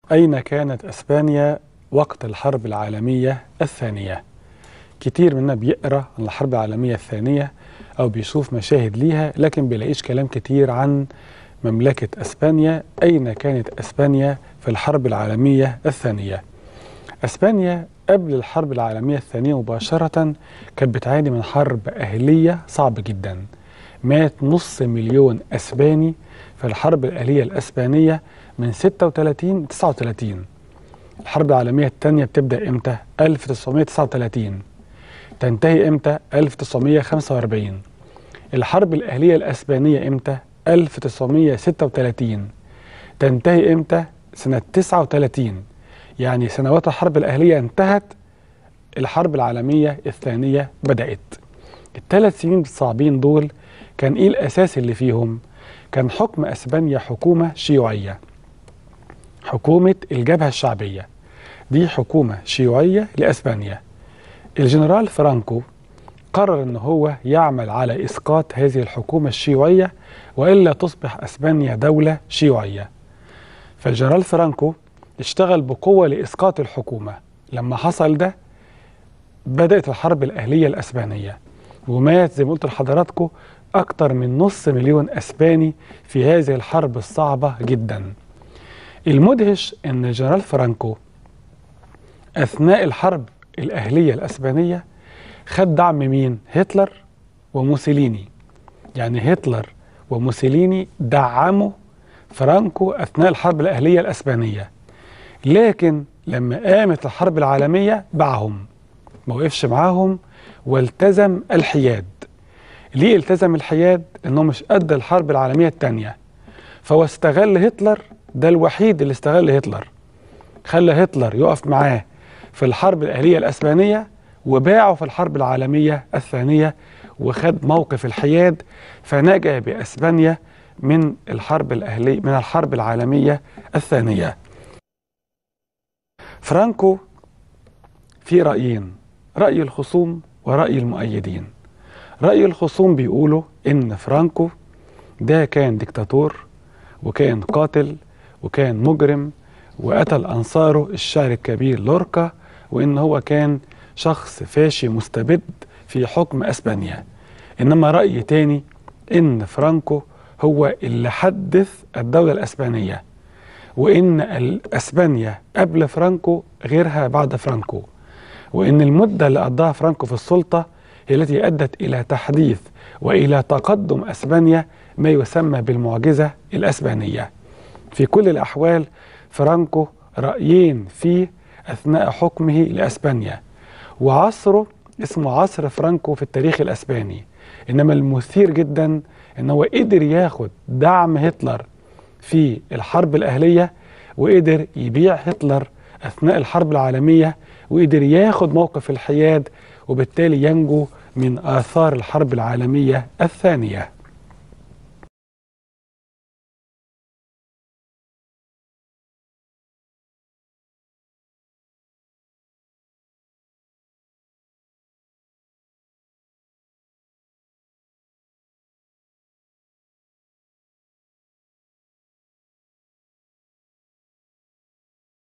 أين كانت أسبانيا وقت الحرب العالمية الثانية؟ كتير منا بيقرأ عن الحرب العالمية الثانية أو بيشوف مشاهد ليها لكن بيلاقيش كلام كتير عن مملكة أسبانيا أين كانت أسبانيا في الحرب العالمية الثانية أسبانيا قبل الحرب العالمية الثانية مباشرة كانت بتعاني من حرب أهلية صعبة جدا مات نص مليون أسباني في الحرب الأهلية الأسبانية من 36 ل 39 الحرب العالمية الثانية بتبدأ إمتى؟ 1939 تنتهي إمتى؟ 1945 الحرب الأهلية الأسبانية إمتى؟ 1936 تنتهي إمتى؟ سنة 39 يعني سنوات الحرب الأهلية انتهت الحرب العالمية الثانية بدأت الثلاث سنين الصعبين دول كان إيه الأساس اللي فيهم؟ كان حكم أسبانيا حكومة شيوعية حكومة الجبهة الشعبية دي حكومة شيوعية لأسبانيا الجنرال فرانكو قرر أن هو يعمل على إسقاط هذه الحكومة الشيوعية وإلا تصبح أسبانيا دولة شيوعية فالجنرال فرانكو اشتغل بقوة لإسقاط الحكومة لما حصل ده بدأت الحرب الأهلية الأسبانية ومات زي ما قلت لحضراتكم أكتر من نص مليون أسباني في هذه الحرب الصعبة جدا المدهش أن الجنرال فرانكو أثناء الحرب الأهلية الأسبانية خد دعم مين؟ هتلر وموسوليني يعني هتلر وموسوليني دعموا فرانكو أثناء الحرب الأهلية الأسبانية لكن لما قامت الحرب العالمية باعهم ما وقفش معاهم والتزم الحياد ليه التزم الحياد؟ انه مش قد الحرب العالمية الثانية فهو استغل هتلر ده الوحيد اللي استغل هتلر خلى هتلر يقف معاه في الحرب الأهلية الأسبانية وباعه في الحرب العالمية الثانية وخد موقف الحياد فنجا بأسبانيا من الحرب الأهلية من الحرب العالمية الثانية فرانكو في رأيين رأي الخصوم ورأي المؤيدين رأي الخصوم بيقولوا إن فرانكو ده كان ديكتاتور وكان قاتل وكان مجرم وقتل أنصاره الشاعر الكبير لوركا وإن هو كان شخص فاشي مستبد في حكم أسبانيا إنما رأي تاني إن فرانكو هو اللي حدث الدولة الأسبانية وإن أسبانيا قبل فرانكو غيرها بعد فرانكو وإن المدة اللي قضاها فرانكو في السلطة هي التي أدت إلى تحديث وإلى تقدم أسبانيا ما يسمى بالمعجزة الأسبانية في كل الأحوال فرانكو رأيين فيه أثناء حكمه لأسبانيا وعصره اسمه عصر فرانكو في التاريخ الأسباني إنما المثير جدا إن هو قدر ياخد دعم هتلر في الحرب الأهلية وقدر يبيع هتلر أثناء الحرب العالمية وقدر ياخد موقف الحياد وبالتالي ينجو من آثار الحرب العالمية الثانية